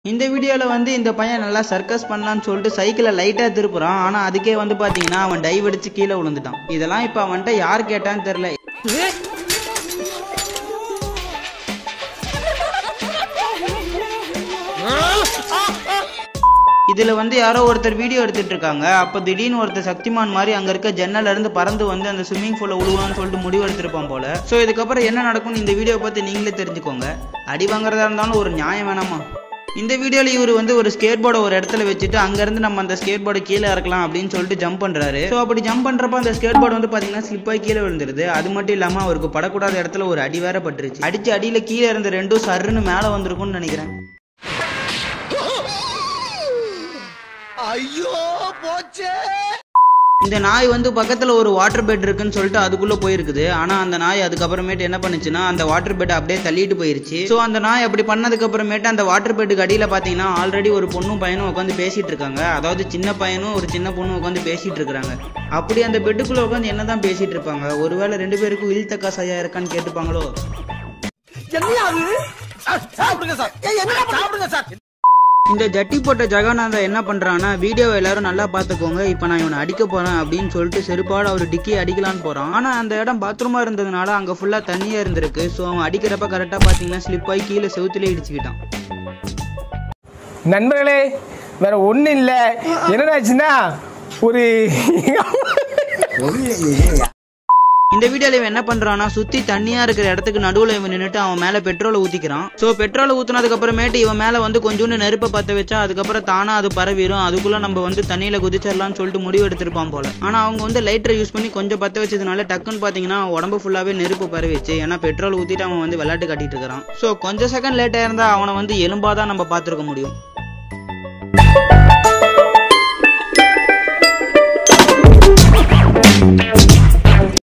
இந்த வீடியோவில் வந்து இந்த பையன் நல்லா சர்க்கஸ் பண்ணலான்னு சொல்லிட்டு சைக்கிளை லைட்டாக திருப்புறான் ஆனால் அதுக்கே வந்து பார்த்தீங்கன்னா அவன் டைவ் அடிச்சு கீழே விழுந்துட்டான் இதெல்லாம் இப்போ அவன்கிட்ட யார் கேட்டான்னு தெரில இதில் வந்து யாரோ ஒருத்தர் வீடியோ எடுத்துட்டு இருக்காங்க அப்போ திடீர்னு ஒருத்தர் சக்திமான் மாதிரி அங்கே இருக்க ஜன்னல்ல இருந்து பறந்து வந்து அந்த ஸ்விம்மிங் பூலில் விழுவான்னு சொல்லிட்டு முடிவு எடுத்திருப்பான் போல ஸோ இதுக்கப்புறம் என்ன நடக்கும்னு இந்த வீடியோ பார்த்து நீங்களே தெரிஞ்சுக்கோங்க அடி வாங்குறதா இருந்தாலும் ஒரு நியாயம் வேணாமா இந்த வீடியோல இவர் வந்து ஒரு ஸ்கேட் போர்டை ஒரு இடத்துல வச்சுட்டு அங்கேருந்து நம்ம அந்த ஸ்கேட் போர்டு கீழே இறக்கலாம் அப்படின்னு சொல்லிட்டு ஜம்ப் பண்ணுறாரு ஸோ அப்படி ஜம்ப் பண்ணுறப்ப அந்த ஸ்கேட் போர்டு வந்து பார்த்தீங்கன்னா ஸ்லிப் ஆகி கீழே விழுந்துருது அது மட்டும் இல்லாமல் அவருக்கு படக்கூடாத இடத்துல ஒரு அடி வேற பட்டுருச்சு அடிச்சு அடியில் கீழே இருந்த ரெண்டும் சர்ருன்னு மேலே வந்திருக்கும்னு நினைக்கிறேன் ஐயோ போச்சே இந்த நாய் வந்து பக்கத்தில் ஒரு வாட்டர் பெட் இருக்குன்னு சொல்லிட்டு அதுக்குள்ளே போயிருக்குது ஆனால் அந்த நாய் அதுக்கப்புறமேட்டு என்ன பண்ணுச்சுன்னா அந்த வாட்டர் பெட்டை அப்படியே தள்ளிட்டு போயிருச்சு ஸோ அந்த நாய் அப்படி பண்ணதுக்கு அப்புறமேட்டு அந்த வாட்டர் பெட்டுக்கு அடியில் பார்த்தீங்கன்னா ஆல்ரெடி ஒரு பொண்ணும் பையனும் உட்காந்து பேசிட்டு இருக்காங்க அதாவது சின்ன பையனும் ஒரு சின்ன பொண்ணும் உட்காந்து பேசிட்டு இருக்காங்க அப்படி அந்த பெட்டுக்குள்ளே உட்காந்து என்ன தான் பேசிட்டு இருப்பாங்க ஒருவேளை ரெண்டு பேருக்கும் இழுத்தக்கா சையா இருக்கான்னு கேட்டுப்பாங்களோ என்னையா அது சார், சாப்பிடுங்க சார் ஏய், என்னடா சாப்பிடுங்க சார் இந்த ஜட்டி போட்ட ஜெகநாதா என்ன பண்றான்னா வீடியோவை எல்லாரும் நல்லா பார்த்துக்கோங்க இப்போ நான் இவனை அடிக்க போறேன் அப்படின்னு சொல்லிட்டு செருப்பாடு அவர் டிக்கி அடிக்கலான்னு போறான் ஆனா அந்த இடம் பாத்ரூமா இருந்ததுனால அங்க ஃபுல்லா தண்ணியா இருந்திருக்கு ஸோ அவன் அடிக்கிறப்ப கரெக்டா பாத்தீங்கன்னா ஸ்லிப் ஆகி கீழே செவுத்துலேயே இடிச்சுக்கிட்டான் நண்பர்களே வேற ஒன்றும் இல்லை என்னடாச்சுன்னா ஒரு இந்த வீடியோல இவன் என்ன பண்றான்னா சுத்தி தண்ணியா இருக்கிற இடத்துக்கு நடுவுல இவன் நின்னுட்டு அவன் மேல பெட்ரோலை ஊத்திக்கிறான் சோ பெட்ரோலை ஊத்துனதுக்கு அப்புறமேட்டு இவன் மேல வந்து கொஞ்சோண்டு நெருப்பை பத்த வச்சா அதுக்கப்புறம் தானா அது பரவிடும் அதுக்குள்ள நம்ம வந்து தண்ணியில குதிச்சிடலாம்னு சொல்லிட்டு முடிவு எடுத்திருப்பான் போல ஆனா அவங்க வந்து லைட்டரை யூஸ் பண்ணி கொஞ்சம் பத்த வச்சதுனால டக்குன்னு பாத்தீங்கன்னா அவன் உடம்பு ஃபுல்லாவே நெருப்பு பரவிச்சு ஏன்னா பெட்ரோல் ஊத்திட்டு அவன் வந்து விளையாட்டு காட்டிட்டு இருக்கிறான் சோ கொஞ்சம் செகண்ட் லேட்டா இருந்தா அவனை வந்து எலும்பாதான் நம்ம பார்த்திருக்க முடியும்